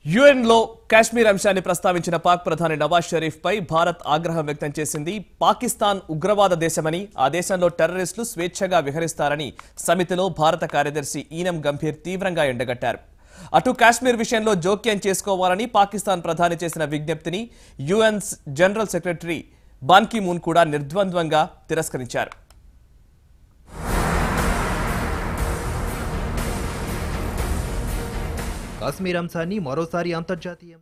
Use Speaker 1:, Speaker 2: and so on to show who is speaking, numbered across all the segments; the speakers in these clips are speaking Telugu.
Speaker 1: యుఎన్లో కాశ్మీర్ అంశాన్ని ప్రస్తావించిన పాక్ ప్రధాని నవాజ్ షరీఫ్ పై భారత్ ఆగ్రహం వ్యక్తం చేసింది పాకిస్తాన్ ఉగ్రవాద దేశమని ఆ దేశంలో టెర్రరిస్టులు స్వేచ్ఛగా విహరిస్తారని సమితిలో భారత కార్యదర్శి ఈనం గంభీర్ తీవ్రంగా ఎండగట్టారు అటు కాశ్మీర్ విషయంలో జోక్యం చేసుకోవాలని పాకిస్తాన్ ప్రధాని చేసిన విజ్ఞప్తిని UN general secretary Ban Ki Moon కూడా నిర్ద్వంద్వంగా తిరస్కరించారు
Speaker 2: కాశ్మీర్ అంశాన్ని మరోసారి అంతర్జాతీయం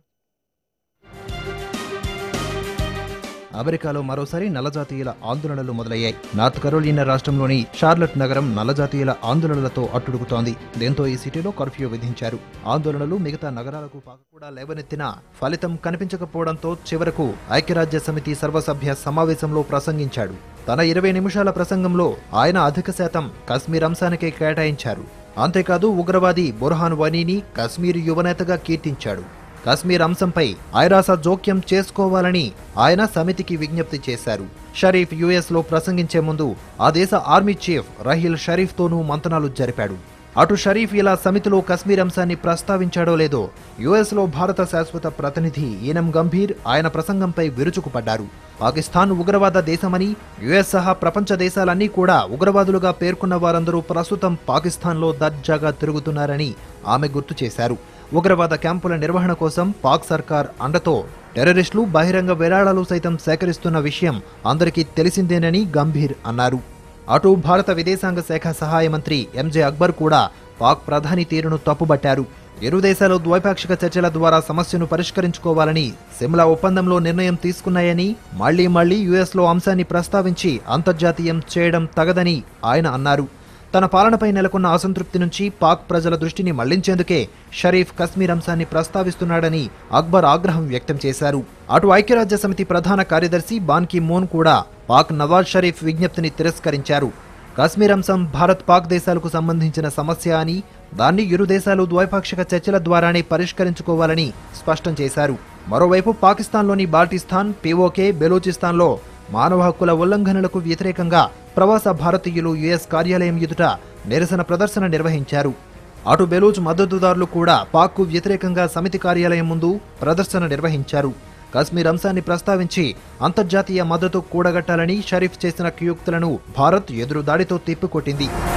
Speaker 2: అమెరికాలో మరోసారి నల్లజాతీయుల ఆందోళనలు మొదలయ్యాయి నార్త్ కరోలినా రాష్ట్రంలోని షార్లట్ నగరం నల్లజాతీయుల ఆందోళనలతో అట్టుడుకుతోంది దీంతో ఈ సిటీలో కర్ఫ్యూ విధించారు ఆందోళనలు మిగతా నగరాలకు పాక కూడా లేవనెత్తినా ఫలితం కనిపించకపోవడంతో చివరకు ఐక్యరాజ్య సమితి సర్వసభ్య సమావేశంలో ప్రసంగించాడు తన ఇరవై నిమిషాల ప్రసంగంలో ఆయన అధిక శాతం కశ్మీర్ అంశానికే కేటాయించారు అంతేకాదు ఉగ్రవాది బుర్హాన్ వనీని కశ్మీర్ యువనేతగా కీర్తించాడు కశ్మీర్ అంశంపై ఐరాస జోక్యం చేసుకోవాలని ఆయన సమితికి విజ్ఞప్తి చేశారు షరీఫ్ యుఎస్ లో ప్రసంగించే ముందు ఆ దేశ ఆర్మీ చీఫ్ రహీల్ షరీఫ్ తోనూ మంతనాలు జరిపాడు అటు షరీఫ్ ఇలా సమితిలో కశ్మీర్ అంశాన్ని ప్రస్తావించాడో లేదో యుఎస్ లో భారత శాశ్వత ప్రతినిధి ఈనం గంభీర్ ఆయన ప్రసంగంపై విరుచుకుపడ్డారు పాకిస్తాన్ ఉగ్రవాద దేశమని యుఎస్ సహా ప్రపంచ దేశాలన్నీ కూడా ఉగ్రవాదులుగా పేర్కొన్న వారందరూ ప్రస్తుతం పాకిస్తాన్లో దర్జాగా తిరుగుతున్నారని ఆమె గుర్తు చేశారు ఉగ్రవాద క్యాంపుల నిర్వహణ కోసం పాక్ సర్కార్ అండతో టెర్రరిస్టులు బహిరంగ విరాళాలు సైతం సేకరిస్తున్న విషయం అందరికీ తెలిసిందేనని గంభీర్ అన్నారు అటు భారత విదేశాంగ శాఖ సహాయ మంత్రి ఎంజే అక్బర్ కూడా పాక్ ప్రధాని తీరును తప్పుబట్టారు ఇరు దేశాలు ద్వైపాక్షిక చర్చల ద్వారా సమస్యను పరిష్కరించుకోవాలని సిమ్లా ఒప్పందంలో నిర్ణయం తీసుకున్నాయని మళ్లీ మళ్లీ యుఎస్లో అంశాన్ని ప్రస్తావించి అంతర్జాతీయం చేయడం తగదని ఆయన అన్నారు తన పాలనపై నెలకొన్న అసంతృప్తి నుంచి పాక్ ప్రజల దృష్టిని మళ్లించేందుకే షరీఫ్ కశ్మీర్ అంశాన్ని ప్రస్తావిస్తున్నాడని అక్బర్ ఆగ్రహం వ్యక్తం చేశారు అటు ఐక్యరాజ్య సమితి ప్రధాన కార్యదర్శి బాన్ కీ మోన్ కూడా పాక్ నవాజ్ షరీఫ్ విజ్ఞప్తిని తిరస్కరించారు కశ్మీర్ అంశం భారత్ పాక్ దేశాలకు సంబంధించిన సమస్య అని దాన్ని ఇరు దేశాలు ద్వైపాక్షిక చర్చల ద్వారానే పరిష్కరించుకోవాలని స్పష్టం చేశారు మరోవైపు పాకిస్తాన్లోని బాల్టిస్తాన్ పీఓకే బెలూచిస్తాన్లో మానవ హక్కుల ఉల్లంఘనలకు వ్యతిరేకంగా ప్రవాస భారతీయులు యుఎస్ కార్యాలయం ఎదుట నిరసన ప్రదర్శన నిర్వహించారు అటు బెలూచ్ మద్దతుదారులు కూడా పాక్కు వ్యతిరేకంగా సమితి కార్యాలయం ముందు ప్రదర్శన నిర్వహించారు కశ్మీర్ అంశాన్ని ప్రస్తావించి అంతర్జాతీయ మద్దతు కూడగట్టాలని షరీఫ్ చేసిన కుయుక్తులను భారత్ ఎదురుదాడితో తిప్పికొట్టింది